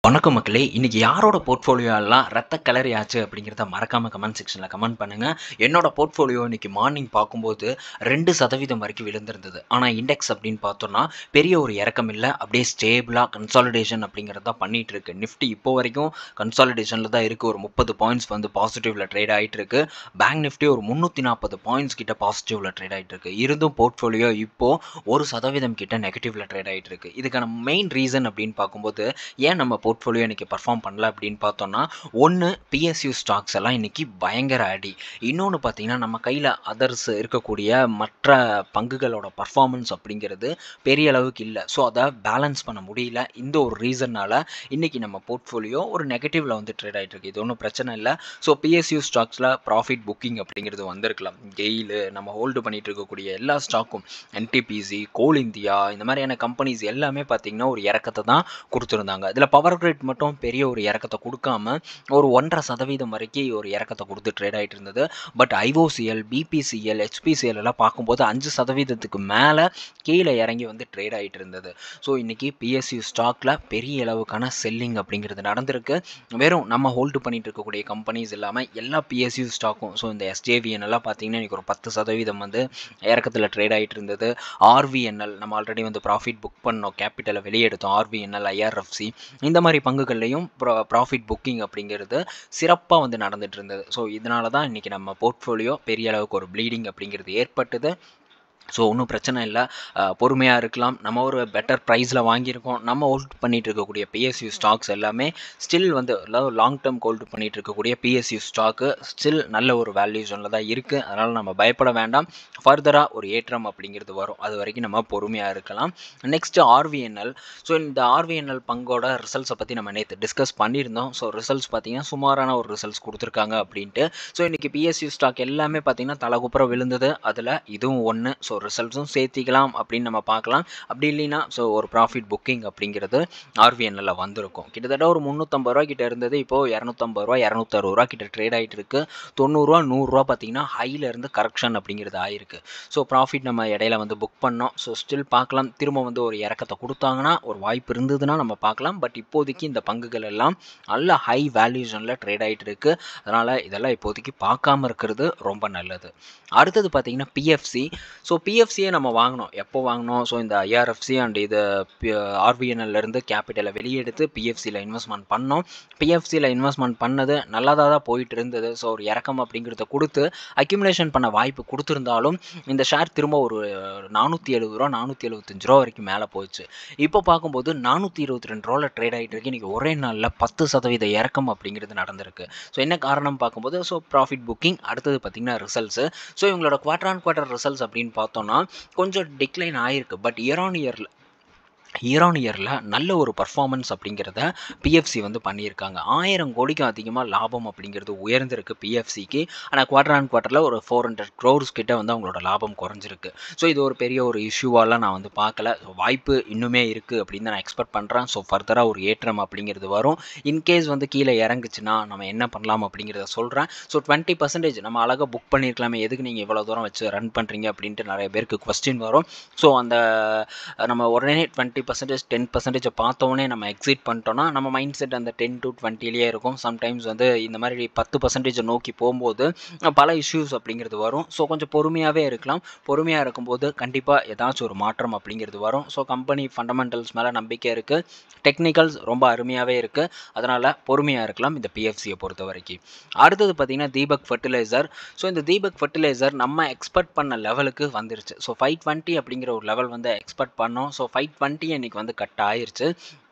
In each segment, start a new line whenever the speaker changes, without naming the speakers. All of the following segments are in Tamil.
வணக்கம் மக்களே இன்னைக்கு யாரோட போர்ட்ஃபோலியோ எல்லாம் ரத்த கலரி ஆச்சு அப்படிங்கிறத மறக்காம கமெண்ட் செக்ஷனில் கமெண்ட் பண்ணுங்க என்னோட போர்ட்ஃபோலியோ இன்னைக்கு மார்னிங் பார்க்கும்போது ரெண்டு சதவீதம் வரைக்கும் விழுந்திருந்தது ஆனால் இண்டெக்ஸ் அப்படின்னு பார்த்தோம்னா பெரிய ஒரு இறக்கம் இல்லை அப்படியே ஸ்டேபிளாக கன்சாலிடேஷன் அப்படிங்கிறது தான் பண்ணிட்டு இருக்கு நிஃப்டி இப்போ வரைக்கும் கன்சாலிடேஷனில் தான் இருக்குது ஒரு முப்பது பாயிண்ட்ஸ் வந்து பாசிட்டிவ்ல ட்ரேட் ஆகிட்டு இருக்கு பேங்க் நிஃப்டி ஒரு முந்நூற்றி நாற்பது பாயிண்ட்ஸ் கிட்ட பாசிட்டிவ்ல ட்ரேட் ஆகிட்டு இருக்கு இருந்தும் போர்ட்ஃபோலியோ இப்போ ஒரு சதவீதம் கிட்ட நெகட்டிவ்ல ட்ரேட் ஆகிட்டு இருக்கு இதுக்கான மெயின் ரீசன் அப்படின்னு பார்க்கும்போது ஏன் நம்ம போர்ட்ஃபோலியோ இன்றைக்கி பர்ஃபார்ம் பண்ணல அப்படின்னு பார்த்தோம்னா ஒன்று பிஎஸ்யூ ஸ்டாக்ஸ் எல்லாம் இன்றைக்கி பயங்கர அடி இன்னொன்று பார்த்தீங்கன்னா நம்ம கையில் அதர்ஸ் இருக்கக்கூடிய மற்ற பங்குகளோட பர்ஃபார்மன்ஸ் அப்படிங்கிறது பெரிய அளவுக்கு இல்லை ஸோ அதை பேலன்ஸ் பண்ண முடியல இந்த ஒரு ரீசன்னால் இன்றைக்கி நம்ம போர்ட்ஃபோலியோ ஒரு நெகட்டிவில் வந்து ட்ரேட் ஆகிட்டு இருக்கு இது ஒன்றும் பிரச்சனை இல்லை ஸோ பிஎஸ்யூ ஸ்டாக்ஸில் ப்ராஃபிட் புக்கிங் அப்படிங்கிறது வந்திருக்கலாம் கெயிலு நம்ம ஹோல்டு பண்ணிட்டு இருக்கக்கூடிய எல்லா ஸ்டாக்கும் என்டிபிசி கோல் இந்தியா இந்த மாதிரியான கம்பெனிஸ் எல்லாமே பார்த்தீங்கன்னா ஒரு இறக்கத்தை தான் கொடுத்துருந்தாங்க இதில் பவர் கிரிட் மட்டும் பெரிய ஒரு இறக்கத்தை கொடுக்காம ஒரு ஒன்றரை சதவீதம் வரைக்கும் ஒரு இறக்கத்தை கொடுத்து ட்ரேட் ஆகிட்டு இருந்தது பட் ஐஓசிஎல் பிபிசிஎல் ஹெச்பிசிஎல் எல்லாம் பார்க்கும்போது அஞ்சு சதவீதத்துக்கு மேலே கீழே இறங்கி வந்து ட்ரேட் ஆகிட்டு இருந்தது ஸோ இன்றைக்கி பிஎஸ்யூ ஸ்டாக்கில் பெரிய அளவுக்கான செல்லிங் அப்படிங்கிறது நடந்திருக்கு வெறும் நம்ம ஹோல்டு பண்ணிட்டு இருக்கக்கூடிய கம்பெனிஸ் இல்லாமல் எல்லா பிஎஸ்யூ ஸ்டாக்கும் ஸோ இந்த எஸ்ஜேவிஎன் எல்லாம் பார்த்தீங்கன்னா இன்றைக்கி ஒரு பத்து சதவீதம் வந்து இறக்கத்தில் ட்ரேட் ஆகிட்டு இருந்தது ஆர்விஎன்எல் நம்ம ஆல்ரெடி வந்து ப்ராஃபிட் புக் பண்ணோம் கேபிட்டலை வெளியே எடுத்தோம் ஆர்விஎன்எல் ஐஆர்எஃப்சி இந்த மாதிரி பங்குகள்லையும் ப்ராஃபிட் புக்கிங் அப்படிங்கிறது சிறப்பாக வந்து நடந்துட்டு இருந்தது ஸோ இதனால தான் இன்றைக்கி நம்ம போர்ட்ஃபோலியோ பெரிய அளவுக்கு ஒரு ப்ளீடிங் அப்படிங்கிறது ஏற்பட்டது ஸோ ஒன்றும் பிரச்சனை இல்லை பொறுமையாக இருக்கலாம் நம்ம ஒரு பெட்டர் ப்ரைஸில் வாங்கியிருக்கோம் நம்ம ஹோல்ட் பண்ணிகிட்டு இருக்கக்கூடிய பிஎஸ்யூ ஸ்டாக்ஸ் எல்லாமே ஸ்டில் வந்து லாங் டேர்ம் ஹோல்டு பண்ணிகிட்டு இருக்கக்கூடிய பிஎஸ்யூ ஸ்டாக்கு ஸ்டில் நல்ல ஒரு வேல்யூஷனில் தான் இருக்குது அதனால் நம்ம பயப்பட வேண்டாம் ஃபர்தராக ஒரு ஏற்றம் அப்படிங்கிறது வரும் அது வரைக்கும் நம்ம பொறுமையாக இருக்கலாம் நெக்ஸ்ட்டு ஆர்விஎன்எல் ஸோ இந்த ஆர்விஎன்எல் பங்கோட ரிசல்ட்ஸை பற்றி நம்ம நேற்று டிஸ்கஸ் பண்ணியிருந்தோம் ஸோ ரிசல்ட்ஸ் பார்த்தீங்கன்னா சுமாரான ஒரு ரிசல்ட்ஸ் கொடுத்துருக்காங்க அப்படின்ட்டு ஸோ இன்றைக்கி பிஎஸ்யூ ஸ்டாக் எல்லாமே பார்த்தீங்கன்னா தலைகுப்புறம் விழுந்தது அதில் இதுவும் ஒன்று ஸோ ரிசல்ட்ஸும் சேர்த்திக்கலாம் அப்படின்னு நம்ம பார்க்கலாம் அப்படி இல்லைன்னா ஸோ ஒரு ப்ராஃபிட் புக்கிங் அப்படிங்கிறது ஆர்விஎன்எல்ல வந்திருக்கும் கிட்டத்தட்ட ஒரு முந்நூற்றம்பது ரூபா கிட்ட இருந்தது இப்போது இரநூத்தம்பது ரூபா இரநூத்தறுபது ரூபா கிட்ட ட்ரேட் ஆகிட்டு இருக்கு தொண்ணூறுரூவா நூறுரூவா பார்த்தீங்கன்னா ஹையில் இருந்து கரெக்ஷன் அப்படிங்கிறது ஆயிருக்கு ஸோ ப்ராஃபிட் நம்ம இடையில வந்து புக் பண்ணோம் ஸோ ஸ்டில் பார்க்கலாம் திரும்ப வந்து ஒரு இறக்கத்தை கொடுத்தாங்கன்னா ஒரு வாய்ப்பு இருந்ததுன்னா நம்ம பார்க்கலாம் பட் இப்போதைக்கு இந்த பங்குகள் எல்லாம் நல்ல ஹை வேல்யூஷனில் ட்ரேட் ஆகிட்டு இருக்கு அதனால் இதெல்லாம் இப்போதைக்கு பார்க்காம இருக்கிறது ரொம்ப நல்லது அடுத்தது பார்த்தீங்கன்னா பிஎஃப்சி ஸோ பிஎஃப்சியை நம்ம வாங்கினோம் எப்போ வாங்கினோம் ஸோ இந்த ஐஆர்எஃப்சி அண்ட் இது ஆர்பிஎன்எல்லேருந்து கேபிட்டலை வெளியெடுத்து பிஎஃப்சியில் இன்வெஸ்ட்மெண்ட் பண்ணோம் பிஎஃப்சியில் இன்வெஸ்ட்மெண்ட் பண்ணது நல்லதாக தான் போயிட்டு இருந்தது ஸோ ஒரு இறக்கம் அப்படிங்கிறத கொடுத்து அக்யூமுலேஷன் பண்ண வாய்ப்பு கொடுத்துருந்தாலும் இந்த ஷேர் திரும்ப ஒரு நானூற்றி எழுபது ரூபா நானூற்றி எழுபத்தஞ்சு ரூபா வரைக்கும் மேலே போயிடுச்சு இப்போ பார்க்கும்போது நானூற்றி இருபத்தி ரெண்டு ரூபாவில் ட்ரேட் ஆகிட்டு இருக்கு இன்றைக்கி ஒரே நாளில் பத்து சதவீத இறக்கம் அப்படிங்கிறது நடந்திருக்கு ஸோ என்ன காரணம் பார்க்கும்போது ஸோ ப்ராஃபிட் புக்கிங் அடுத்தது பார்த்திங்கன்னா ரிசல்ட்ஸு ஸோ இவங்களோட குவார்டர் ஆன் குவார்டர் ரிசல்ட்ஸ் அப்படின்னு பார்த்தோம்னா கொஞ்சம் டிக்ளைன் ஆகிருக்கு பட் இயர் ஆன் இயரில் இயர் ஆன் இயரில் நல்ல ஒரு பர்ஃபார்மன்ஸ் அப்படிங்கிறத பிஎஃப்சி வந்து பண்ணியிருக்காங்க ஆயிரம் கோடிக்கும் அதிகமாக லாபம் அப்படிங்கிறது உயர்ந்திருக்கு பிஎஃப்சிக்கு ஆனால் குவார்டர் ஆன் குவார்ட்டரில் ஒரு ஃபோர் ஹண்ட்ரட் க்ரோர்ஸ் கிட்ட வந்து அவங்களோட லாபம் குறைஞ்சிருக்கு ஸோ இது ஒரு பெரிய ஒரு இஷ்யூவாலாம் நான் வந்து பார்க்கல ஸோ வாய்ப்பு இன்னுமே இருக்குது அப்படின்னு நான் எக்ஸ்பெக்ட் பண்ணுறேன் ஸோ ஃபர்தராக ஒரு ஏற்றம் அப்படிங்கிறது வரும் இன்கேஸ் வந்து கீழே இறங்குச்சுன்னா நம்ம என்ன பண்ணலாம் அப்படிங்கிறத சொல்கிறேன் ஸோ டுவெண்ட்டி பர்சன்டேஜ் நம்ம அழகாக புக் பண்ணியிருக்கலாமே எதுக்கு நீங்கள் இவ்வளோ தூரம் வச்சு ரன் பண்ணுறீங்க அப்படின்ட்டு நிறைய பேருக்கு கொஸ்டின் வரும் ஸோ அந்த நம்ம உடனே டுவெண்ட்டி பர்சன்டேஜ் டென் பர்சன்டேஜை பார்த்தோன்னே நம்ம எக்ஸிட் பண்ணிட்டோம்னா நம்ம மைண்ட் செட் அந்த டென் டு டுவெண்ட்டிலேயே இருக்கும் சம்டைம்ஸ் வந்து இந்த மாதிரி பத்து பர்சன்டேஜை நோக்கி போகும்போது பல இஷ்யூஸ் அப்படிங்கிறது வரும் ஸோ கொஞ்சம் பொறுமையாகவே இருக்கலாம் பொறுமையாக இருக்கும்போது கண்டிப்பாக ஏதாச்சும் ஒரு மாற்றம் அப்படிங்கிறது வரும் ஸோ கம்பெனி ஃபண்டமெண்டல்ஸ் மேலே நம்பிக்கை இருக்குது டெக்னிக்கல்ஸ் ரொம்ப அருமையாகவே இருக்குது அதனால் பொறுமையாக இருக்கலாம் இந்த பிஎஃப்சியை பொறுத்த வரைக்கும் அடுத்தது பார்த்திங்கன்னா தீபக் ஃபர்டிலைசர் ஸோ இந்த தீபக் ஃபர்டிலைசர் நம்ம எக்ஸ்பெக்ட் பண்ண லெவலுக்கு வந்துருச்சு ஸோ ஃபைவ் டுவெண்ட்டி அப்படிங்கிற ஒரு லெவல் வந்து எக்ஸ்பெக்ட் பண்ணோம் ஸோ ஃபைவ் டுவெண்ட்டி இன்றைக்கி வந்து கட் ஆயிருச்சு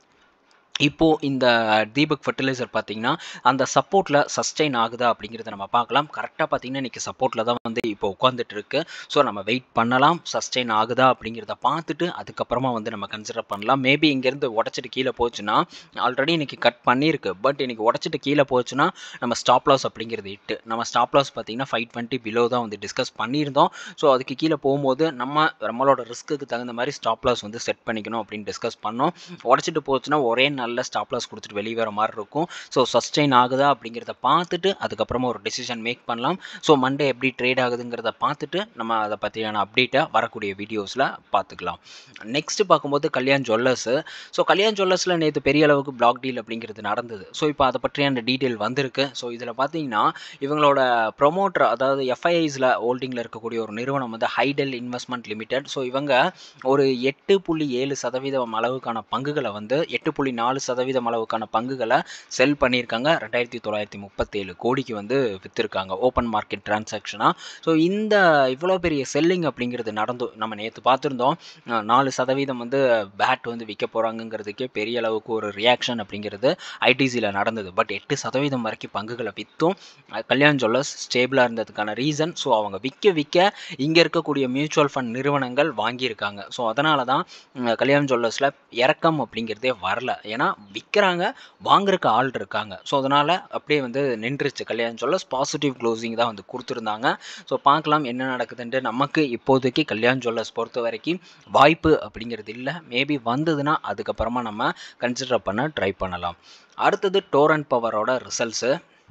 இப்போது இந்த தீபக் ஃபர்டிலைசர் பார்த்தீங்கன்னா அந்த சப்போர்ட்டில் சஸ்டெயின் ஆகுதா அப்படிங்கிறத நம்ம பார்க்கலாம் கரெக்டாக பார்த்தீங்கன்னா இன்றைக்கி சப்போர்ட்டில் தான் வந்து இப்போ உட்காந்துட்டு இருக்கு ஸோ நம்ம வெயிட் பண்ணலாம் சஸ்டெயின் ஆகுதா அப்படிங்கிறத பார்த்துட்டு அதுக்கப்புறமா வந்து நம்ம கன்சிடர் பண்ணலாம் மேபி இங்கேருந்து உடச்சிட்டு கீழே போச்சுன்னா ஆல்ரெடி இன்றைக்கி கட் பண்ணியிருக்கு பட் இன்றைக்கி உடச்சிட்டு கீழே போச்சுன்னா நம்ம ஸ்டாப் லாஸ் அப்படிங்கிறது இட்டு நம்ம ஸ்டாப் லாஸ் பார்த்தீங்கன்னா ஃபைவ் டுவெண்ட்டி பிலோ தான் வந்து டிஸ்கஸ் பண்ணியிருந்தோம் ஸோ அதுக்கு கீழே போகும்போது நம்ம நம்மளோட ரிஸ்க்குக்கு தகுந்த மாதிரி ஸ்டாப் லாஸ் வந்து செட் பண்ணிக்கணும் அப்படின்னு டிஸ்கஸ் பண்ணோம் உடச்சிட்டு போச்சுன்னா ஒரே நல்ல ஸ்டாப் லாஸ் கொடுத்துட்டு வெளியே வர மாதிரி இருக்கும் ஸோ சஸ்டெயின் ஆகுதா அப்படிங்கிறத பார்த்துட்டு அதுக்கப்புறமா ஒரு டெசிஷன் மேக் பண்ணலாம் ஸோ மண்டே எப்படி ட்ரேட் ஆகுதுங்கிறத பார்த்துட்டு நம்ம அதை பற்றியான அப்டேட்டை வரக்கூடிய வீடியோஸில் பார்த்துக்கலாம் நெக்ஸ்ட்டு பார்க்கும்போது கல்யாண் ஜுவல்லர்ஸு ஸோ கல்யாண் ஜுவல்லர்ஸில் நேற்று பெரிய அளவுக்கு பிளாக் டீல் அப்படிங்கிறது நடந்தது ஸோ இப்போ அதை பற்றியான டீட்டெயில் வந்திருக்கு ஸோ இதில் பார்த்தீங்கன்னா இவங்களோட ப்ரொமோட்டர் அதாவது எஃப்ஐஐஸில் ஹோல்டிங்கில் இருக்கக்கூடிய ஒரு நிறுவனம் வந்து ஹைடெல் இன்வெஸ்ட்மெண்ட் லிமிடெட் ஸோ இவங்க ஒரு எட்டு புள்ளி ஏழு சதவீதம் அளவுக்கான பங்குகளை வந்து எட்டு புள்ளி நாலு சதவீதம் அளவுக்கான பங்குகளை செல் பண்ணியிருக்காங்க ரெண்டாயிரத்தி தொள்ளாயிரத்தி முப்பத்தேழு கோடிக்கு வந்து விற்றுருக்காங்க ஓப்பன் மார்க்கெட் டிரான்சாக்ஷனாக ஸோ இந்த இவ்வளோ பெரிய செல்லிங் அப்படிங்கிறது நடந்து நம்ம நேற்று பார்த்துருந்தோம் அஹ் நாலு சதவீதம் வந்து பேட் வந்து விற்க போகிறாங்கங்கிறதுக்கே பெரிய அளவுக்கு ஒரு ரியாக்ஷன் அப்படிங்கிறது ஐடிசியில் நடந்தது பட் எட்டு சதவீதம் வரைக்கும் பங்குகளை விற்றும் கல்யாண் ஜுவல்லர்ஸ் ஸ்டேபிளாக இருந்ததுக்கான ரீசன் ஸோ அவங்க விற்க விற்க இங்கே இருக்கக்கூடிய மியூச்சுவல் ஃபண்ட் நிறுவனங்கள் வாங்கியிருக்காங்க ஸோ அதனால தான் உம், கல்யாண் ஜுவல்லர்ஸில் இறக்கம் அப்படிங்கிறதே வரல ஏன்னா விற்கிறாங்க வாங்குறக்கு ஆள் இருக்காங்க ஸோ அதனால் அப்படியே வந்து நின்றுச்சு கல்யாண் ஜுவல்லர்ஸ் பாசிட்டிவ் க்ளோசிங் தான் வந்து கொடுத்துருந்தாங்க ஸோ பார்க்கலாம் என்ன நடக்குதுன்ட்டு நமக்கு இப்போதைக்கு கல்யாண் ஜுவல்லர்ஸ் பொறுத்த வரைக்கும் வாய்ப்பு அப்படிங்கிறது இல்லை மேபி வந்ததுன்னா அதுக்கப்புறமா நம்ம கன்சிடர் பண்ண ட்ரை பண்ணலாம் அடுத்தது டோரண்ட் பவரோட ரிசல்ட்ஸு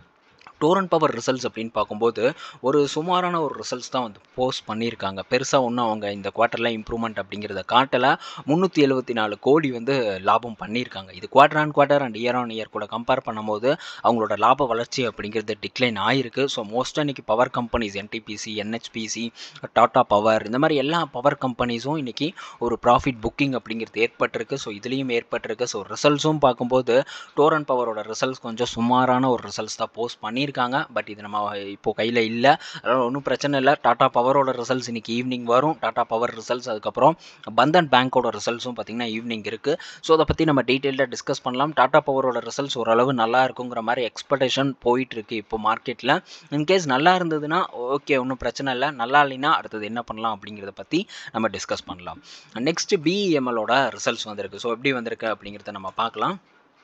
டோரன் பவர் ரிசல்ட்ஸ் அப்படின்னு பார்க்கும்போது ஒரு சுமாரான ஒரு ரிசல்ட்ஸ் தான் வந்து போஸ்ட் பண்ணியிருக்காங்க பெருசாக ஒன்றும் அவங்க இந்த குவார்ட்டரில் இம்ப்ரூவ்மெண்ட் அப்படிங்கிறத காட்டலை முந்நூற்றி எழுபத்தி நாலு கோடி வந்து லாபம் பண்ணியிருக்காங்க இது quarter on quarter and year on year கூட கம்பேர் பண்ணும்போது அவங்களோட லாப வளர்ச்சி அப்படிங்கிறது டிக்ளைன் ஆயிருக்கு ஸோ மோஸ்ட்டாக இன்றைக்கி power companies NTPC NHPC Tata power இந்த மாதிரி எல்லா பவர் கம்பெனிஸும் இன்றைக்கி ஒரு ப்ராஃபிட் புக்கிங் அப்படிங்கிறது ஏற்பட்டிருக்கு ஸோ இதுலேயும் ஏற்பட்டிருக்கு ஸோ ரிசல்ட்ஸும் பார்க்கும்போது டோரன் பவரோட ரிசல்ட்ஸ் கொஞ்சம் சுமாரான ஒரு ரிசல்ட்ஸ் தான் போஸ்ட் பண்ணியிருக்காங்க பட் இது நம்ம இப்போ கையில் இல்லை அதனால் ஒன்றும் பிரச்சனை இல்லை டாடா பவரோட ரிசல்ட்ஸ் இன்னைக்கு ஈவினிங் வரும் டாடா பவர் ரிசல்ட்ஸ் அதுக்கப்புறம் பந்தன் பேங்க்கோட ரிசல்ட்ஸும் பார்த்திங்கன்னா ஈவினிங் இருக்குது ஸோ அதை பற்றி நம்ம டீட்டெயிலாக டிஸ்கஸ் பண்ணலாம் டாடா பவரோட ரிசல்ட்ஸ் ஓரளவு நல்லா இருக்குங்கிற மாதிரி எக்ஸ்பெக்டேஷன் போயிட்டு இருக்கு இப்போ மார்க்கெட்டில் இன்கேஸ் நல்லா இருந்ததுன்னா ஓகே ஒன்றும் பிரச்சனை இல்லை நல்லா இல்லைன்னா அடுத்தது என்ன பண்ணலாம் அப்படிங்கிறத பற்றி நம்ம டிஸ்கஸ் பண்ணலாம் நெக்ஸ்ட் பிஇஎம்எலோட ரிசல்ட்ஸ் வந்திருக்கு ஸோ எப்படி வந்திருக்கு அப்படிங்கிறத நம்ம பார்க்கலாம்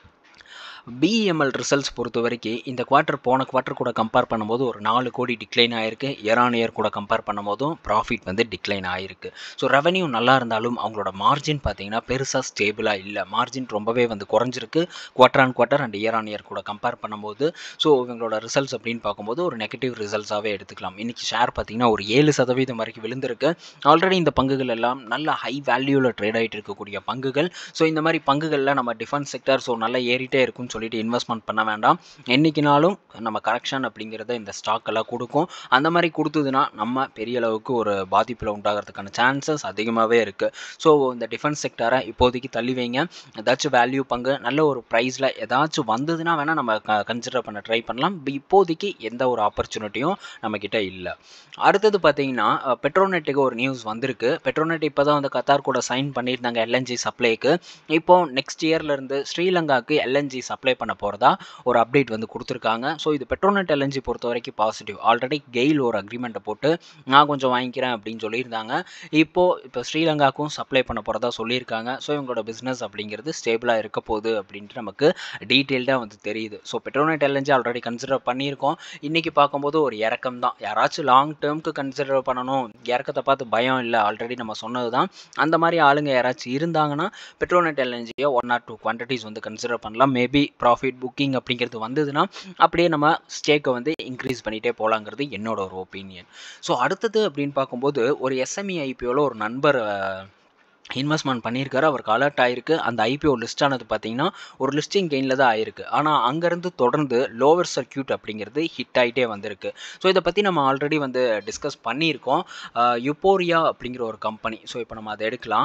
பிஇஎம்எல் ரிசல்ட்ஸ் பொறுத்த வரைக்கும் இந்த குவார்ட்டர் போன குவார்ட்டர் கூட கம்பேர் பண்ணும்போது ஒரு நாலு கோடி டிக்ளைன் ஆயிருக்கு இயர் ஆன் இயர் கூட கம்பேர் பண்ணும்போதும் ப்ராஃபிட் வந்து டிக்ளைன் ஆயிருக்கு ஸோ ரெவன்யூ நல்லா இருந்தாலும் அவங்களோட மார்ஜின் பார்த்தீங்கன்னா பெருசாக ஸ்டேபிளாக இல்லை மார்ஜின் ரொம்பவே வந்து குறைஞ்சிருக்கு quarter on quarter and year on year கூட கம்பேர் பண்ணும்போது ஸோ இவங்களோட ரிசல்ட்ஸ் அப்படின்னு பார்க்கும்போது ஒரு நெகட்டிவ் ரிசல்ட்ஸாகவே எடுத்துக்கலாம் இன்றைக்கி ஷேர் பார்த்தீங்கன்னா ஒரு ஏழு சதவீதம் வரைக்கும் விழுந்திருக்கு ஆல்ரெடி இந்த பங்குகள் எல்லாம் நல்ல ஹை வேல்யூவில் ட்ரேட் ஆகிட்டு இருக்கக்கூடிய பங்குகள் ஸோ இந்த மாதிரி பங்குகளில் நம்ம டிஃபென்ஸ் செக்டர் ஸோ நல்லா ஏறிட்டே இருக்கும்னு சொல்லிட்டு இன்வெஸ்ட்மெண்ட் பண்ண வேண்டாம் என்றைக்கினாலும் நம்ம கரெக்ஷன் அப்படிங்கிறத இந்த ஸ்டாக் எல்லாம் கொடுக்கும் அந்த மாதிரி கொடுத்ததுன்னா நம்ம பெரிய அளவுக்கு ஒரு பாதிப்பில் உண்டாகிறதுக்கான சான்சஸ் அதிகமாகவே இருக்குது ஸோ இந்த டிஃபென்ஸ் செக்டரை இப்போதைக்கு தள்ளி வைங்க ஏதாச்சும் வேல்யூ பங்கு நல்ல ஒரு ப்ரைஸில் ஏதாச்சும் வந்ததுன்னா வேணால் நம்ம கன்சிடர் பண்ண ட்ரை பண்ணலாம் ப- இப்போதைக்கு எந்த ஒரு ஆப்பர்ச்சுனிட்டியும் நம்மக்கிட்ட இல்லை அடுத்தது பார்த்தீங்கன்னா பெட்ரோநெட்டுக்கு ஒரு நியூஸ் வந்திருக்கு பெட்ரோநெட் இப்போ தான் வந்து கத்தார் கூட சைன் பண்ணியிருந்தாங்க எல்என்ஜி சப்ளைக்கு இப்போ நெக்ஸ்ட் இயர்லேருந்து ஸ்ரீலங்காவுக்கு எல்என்ஜி சப்ளை பண்ண போகிறதா ஒரு அப்டேட் வந்து கொடுத்துருக்காங்க ஸோ இது பெட்ரோநெட் எல்என்ஜி பொறுத்த வரைக்கும் பாசிட்டிவ் ஆல்ரெடி கெயில் ஒரு அக்ரிமெண்ட்டை போட்டு நான் கொஞ்சம் வாங்கிக்கிறேன் அப்படின்னு சொல்லியிருந்தாங்க இப்போது இப்போ ஸ்ரீலங்காவுக்கும் சப்ளை பண்ண போகிறதா சொல்லியிருக்காங்க ஸோ இவங்களோட பிஸ்னஸ் அப்படிங்கிறது ஸ்டேபிளாக இருக்க போகுது அப்படின்ட்டு நமக்கு டீட்டெயில்டாக வந்து தெரியுது so Petronet LNG already consider பண்ணியிருக்கோம் இன்றைக்கி பார்க்கும்போது ஒரு இறக்கம் தான் யாராச்சும் லாங் டேர்முக்கு கன்சிடர் பண்ணணும் இறக்கத்தை பார்த்து பயம் இல்லை ஆல்ரெடி நம்ம சொன்னது தான் அந்த மாதிரி ஆளுங்க யாராச்சும் இருந்தாங்கன்னா பெட்ரோநெட் எல்என்ஜியை ஒன் ஆர் டூ குவான்டிட்டிஸ் வந்து கன்சிடர் பண்ணலாம் மேபி ப்ராஃபிட் புக்கிங் அப்படிங்கிறது வந்ததுன்னா அப்படியே நம்ம ஸ்டேக்கை வந்து இன்க்ரீஸ் பண்ணிகிட்டே போகலாங்கிறது என்னோட ஒரு ஒப்பீனியன் ஸோ அடுத்தது அப்படின்னு பார்க்கும்போது ஒரு எஸ்எம்இ ஐபிஓவில் ஒரு நண்பர் இன்வெஸ்ட்மெண்ட் பண்ணியிருக்காரு அவருக்கு அலர்ட் ஆயிருக்கு அந்த ஐபிஓ லிஸ்ட் ஆனது பார்த்தீங்கன்னா ஒரு லிஸ்டிங் கெயினில் தான் ஆயிருக்கு ஆனால் அங்கேருந்து தொடர்ந்து லோவர் சர்க்கியூட் அப்படிங்கிறது ஹிட் ஆகிட்டே வந்திருக்கு ஸோ இதை பற்றி நம்ம ஆல்ரெடி வந்து டிஸ்கஸ் பண்ணியிருக்கோம் யுப்போரியா அப்படிங்கிற ஒரு கம்பெனி ஸோ இப்போ நம்ம அதை எடுக்கலாம்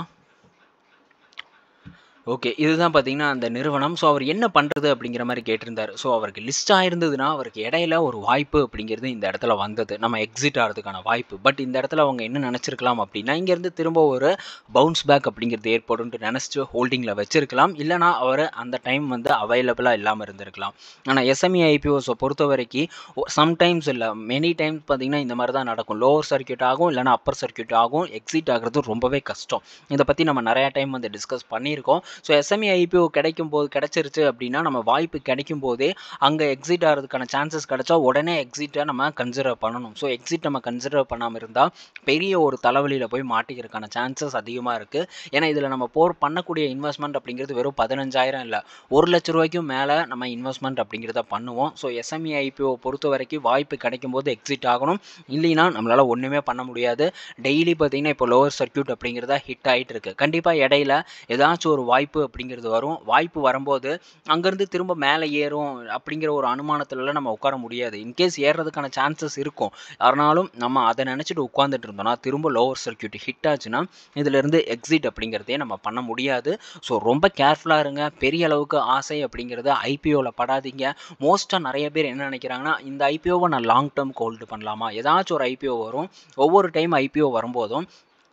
ஓகே இதுதான் பார்த்தீங்கன்னா அந்த நிறுவனம் ஸோ அவர் என்ன பண்ணுறது அப்படிங்கிற மாதிரி கேட்டிருந்தார் ஸோ அவருக்கு லிஸ்ட் ஆயிருந்ததுன்னா அவருக்கு இடையில ஒரு வாய்ப்பு அப்படிங்கிறது இந்த இடத்துல வந்தது நம்ம எக்ஸிட் ஆகிறதுக்கான வாய்ப்பு பட் இந்த இடத்துல அவங்க என்ன நினச்சிருக்கலாம் அப்படின்னா இங்கேருந்து திரும்ப ஒரு பவுன்ஸ் பேக் அப்படிங்கிறது ஏற்படும்னு நினச்சிட்டு ஹோல்டிங்கில் வச்சிருக்கலாம் இல்லைனா அவர் அந்த டைம் வந்து அவைலபிளாக இல்லாமல் இருந்திருக்கலாம் ஆனால் எஸ்எம்இ ஐபிஓஸை பொறுத்த வரைக்கும் சம்டைம்ஸ் இல்லை மெனி டைம்ஸ் பார்த்தீங்கன்னா இந்த மாதிரி தான் நடக்கும் லோவர் சர்க்கியூட் ஆகும் இல்லைனா அப்பர் சர்க்கியூட் ஆகும் எக்ஸிட் ஆகிறது ரொம்பவே கஷ்டம் இதை பற்றி நம்ம நிறையா டைம் வந்து டிஸ்கஸ் பண்ணியிருக்கோம் ஸோ எஸ்எம்இ ஐபிஓ கிடைக்கும் போது கிடைச்சிருச்சு அப்படின்னா நம்ம வாய்ப்பு கிடைக்கும் போதே அங்கே எக்ஸிட் ஆகிறதுக்கான சான்சஸ் கிடைச்சா உடனே எக்ஸிட்டை நம்ம கன்சிடர் பண்ணணும் ஸோ எக்ஸிட் நம்ம கன்சிடர் பண்ணாமல் இருந்தால் பெரிய ஒரு தலைவலியில் போய் மாட்டிக்கிறதுக்கான சான்சஸ் அதிகமாக இருக்குது ஏன்னா இதில் நம்ம போர் பண்ணக்கூடிய இன்வெஸ்ட்மெண்ட் அப்படிங்கிறது வெறும் பதினஞ்சாயிரம் இல்லை ஒரு லட்ச ரூபாய்க்கும் மேலே நம்ம இன்வெஸ்ட்மெண்ட் அப்படிங்கிறத பண்ணுவோம் ஸோ எஸ்எம்இ ஐபிஓ பொறுத்த வரைக்கும் வாய்ப்பு கிடைக்கும் போது எக்ஸிட் ஆகணும் இல்லைன்னா நம்மளால் ஒன்றுமே பண்ண முடியாது டெய்லி பார்த்தீங்கன்னா இப்போ லோவர் சர்க்கியூட் அப்படிங்கிறத ஹிட் ஆகிட்டு இருக்கு கண்டிப்பாக இடையில ஏதாச்சும் ஒரு வாய்ப்பு அப்படிங்கிறது வரும் வாய்ப்பு வரும்போது அங்கேருந்து திரும்ப மேலே ஏறும் அப்படிங்கிற ஒரு அனுமானத்துலலாம் நம்ம உட்கார முடியாது இன்கேஸ் ஏறுறதுக்கான சான்சஸ் இருக்கும் ஆனாலும் நம்ம அதை நினச்சிட்டு உட்காந்துட்டு இருந்தோம்னா திரும்ப லோவர் சர்க்கியூட் ஹிட் ஆச்சுன்னா இதிலிருந்து எக்ஸிட் அப்படிங்கிறதே நம்ம பண்ண முடியாது ஸோ ரொம்ப கேர்ஃபுல்லாக இருங்க பெரிய அளவுக்கு ஆசை அப்படிங்கிறது ஐபிஓவில் படாதீங்க மோஸ்ட்டாக நிறைய பேர் என்ன நினைக்கிறாங்கன்னா இந்த ஐபிஓவை நான் லாங் டேர்ம் ஹோல்டு பண்ணலாமா ஏதாச்சும் ஒரு ஐபிஓ வரும் ஒவ்வொரு டைம் ஐபிஓ வரும்போதும்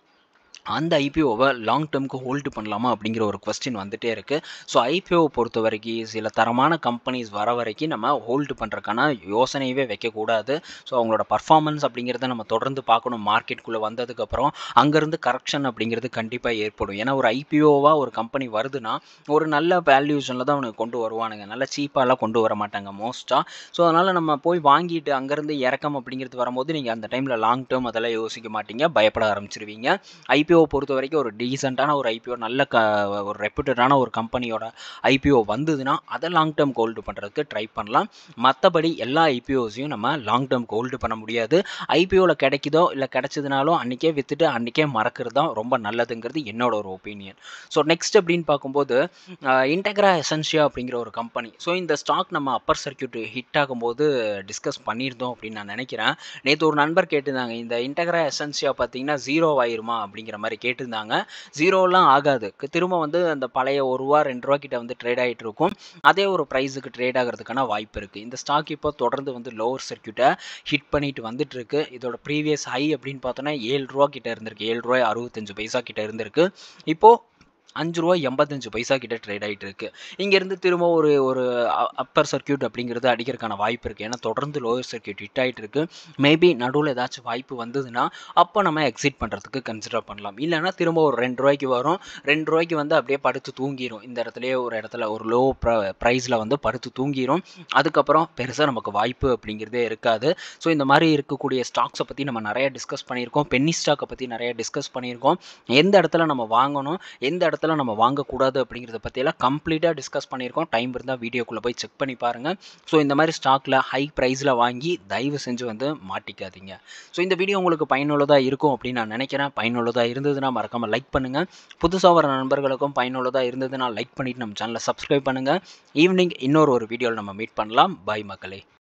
அந்த ஐபிஓவை லாங் டேர்முக்கு ஹோல்டு பண்ணலாமா அப்படிங்கிற ஒரு கொஸ்டின் வந்துகிட்டே இருக்குது ஸோ ஐபிஓவை பொறுத்த வரைக்கும் சில தரமான கம்பெனிஸ் வர வரைக்கும் நம்ம ஹோல்டு பண்ணுறக்கான யோசனையவே வைக்கக்கூடாது ஸோ அவங்களோட பர்ஃபார்மன்ஸ் அப்படிங்கிறத நம்ம தொடர்ந்து பார்க்கணும் மார்க்கெட்டுக்குள்ளே வந்ததுக்கப்புறம் அங்கேருந்து கரெக்ஷன் அப்படிங்கிறது கண்டிப்பாக ஏற்படும் ஏன்னா ஒரு ஐபிஓவாக ஒரு கம்பெனி வருதுன்னா ஒரு நல்ல வேல்யூஷனில் தான் அவனுக்கு கொண்டு வருவானுங்க நல்ல சீப்பாலாம் கொண்டு வர மாட்டாங்க மோஸ்ட்டாக ஸோ அதனால் நம்ம போய் வாங்கிட்டு அங்கேருந்து இறக்கம் அப்படிங்கிறது வரும்போது நீங்கள் அந்த டைமில் லாங் டேர்ம் அதெல்லாம் யோசிக்க மாட்டீங்க பயப்பட ஆரம்பிச்சிருவீங்க ஐபிஓ ஐபிஓ பொறுத்த வரைக்கும் ஒரு டீசெண்டான ஒரு ஐபிஓ நல்ல க ஒரு ரெப்யூட்டடான ஒரு கம்பெனியோட ஐபிஓ வந்ததுன்னா அதை லாங் டேர்ம் ஹோல்டு பண்ணுறதுக்கு ட்ரை பண்ணலாம் மற்றபடி எல்லா ஐபிஓஸையும் நம்ம லாங் டேர்ம் ஹோல்டு பண்ண முடியாது ஐபிஓவில் கிடைக்குதோ இல்லை கிடைச்சதுனாலும் அன்றைக்கே விற்றுட்டு அன்றைக்கே மறக்கிறது தான் ரொம்ப நல்லதுங்கிறது என்னோட ஒரு ஒப்பீனியன் ஸோ நெக்ஸ்ட் அப்படின்னு பார்க்கும்போது இன்டெக்ரா எசென்ஷியா அப்படிங்கிற ஒரு கம்பெனி ஸோ இந்த ஸ்டாக் நம்ம அப்பர் சர்க்கியூட் ஹிட் ஆகும்போது டிஸ்கஸ் பண்ணியிருந்தோம் அப்படின்னு நான் நினைக்கிறேன் நேற்று ஒரு நண்பர் கேட்டிருந்தாங்க இந்த இன்டெக்ரா எசென்ஷியா பார்த்தீங்கன்னா ஜீரோ ஆயிருமா அப்படிங்கிற மாதிரி கேட்டிருந்தாங்க ஜீரோலாம் ஆகாது திரும்ப வந்து அந்த பழைய ஒரு ரூபா ரெண்டு ரூபா கிட்ட வந்து ட்ரேட் ஆகிட்டு இருக்கும் அதே ஒரு ப்ரைஸுக்கு ட்ரேட் ஆகிறதுக்கான வாய்ப்பு இருக்குது இந்த ஸ்டாக் இப்போ தொடர்ந்து வந்து லோவர் சர்க்கியூட்டை ஹிட் பண்ணிட்டு வந்துட்டு இருக்கு இதோட ப்ரீவியஸ் ஹை அப்படின்னு பார்த்தோன்னா ஏழு ரூபா கிட்ட இருந்திருக்கு ஏழு ரூபாய் அறுபத்தஞ்சு பைசா கிட்ட இருந்திருக்கு இப்போது அஞ்சு ரூபா எண்பத்தஞ்சு பைசா கிட்ட ட்ரேட் ஆகிட்டு இருக்கு இங்கேருந்து திரும்ப ஒரு ஒரு அப்பர் சர்க்கியூட் அப்படிங்கிறது அடிக்கிறதுக்கான வாய்ப்பு இருக்குது ஏன்னா தொடர்ந்து லோயர் சர்க்கியூட் ஹிட் ஆகிட்டு இருக்கு மேபி நடுவில் ஏதாச்சும் வாய்ப்பு வந்ததுன்னா அப்போ நம்ம எக்ஸிட் பண்ணுறதுக்கு கன்சிடர் பண்ணலாம் இல்லைனா திரும்ப ஒரு ரெண்டு ரூபாய்க்கு வரும் ரெண்டு ரூபாய்க்கு வந்து அப்படியே படுத்து தூங்கிடும் இந்த இடத்துலையே ஒரு இடத்துல ஒரு லோ ப்ரைஸில் வந்து படுத்து தூங்கிடும் அதுக்கப்புறம் பெருசாக நமக்கு வாய்ப்பு அப்படிங்கிறதே இருக்காது ஸோ இந்த மாதிரி இருக்கக்கூடிய ஸ்டாக்ஸை பற்றி நம்ம நிறைய டிஸ்கஸ் பண்ணியிருக்கோம் பென்னி ஸ்டாக்கை பற்றி நிறைய டிஸ்கஸ் பண்ணியிருக்கோம் எந்த இடத்துல நம்ம வாங்கணும் எந்த இடத்துல இடத்துல நம்ம வாங்கக்கூடாது அப்படிங்கிறத பற்றியெல்லாம் கம்ப்ளீட்டாக டிஸ்கஸ் பண்ணியிருக்கோம் டைம் இருந்தால் வீடியோக்குள்ளே போய் செக் பண்ணி பாருங்கள் ஸோ இந்த மாதிரி ஸ்டாக்கில் ஹை ப்ரைஸில் வாங்கி தயவு செஞ்சு வந்து மாட்டிக்காதீங்க ஸோ இந்த வீடியோ உங்களுக்கு பயனுள்ளதாக இருக்கும் அப்படின்னு நான் நினைக்கிறேன் பயனுள்ளதாக இருந்ததுன்னா மறக்காமல் லைக் பண்ணுங்கள் புதுசாக வர நண்பர்களுக்கும் பயனுள்ளதாக இருந்ததுன்னா லைக் பண்ணிவிட்டு நம்ம சேனலை சப்ஸ்கிரைப் பண்ணுங்கள் ஈவினிங் இன்னொரு ஒரு வீடியோவில் நம்ம மீட் பண்ணலாம் பாய் மக்களே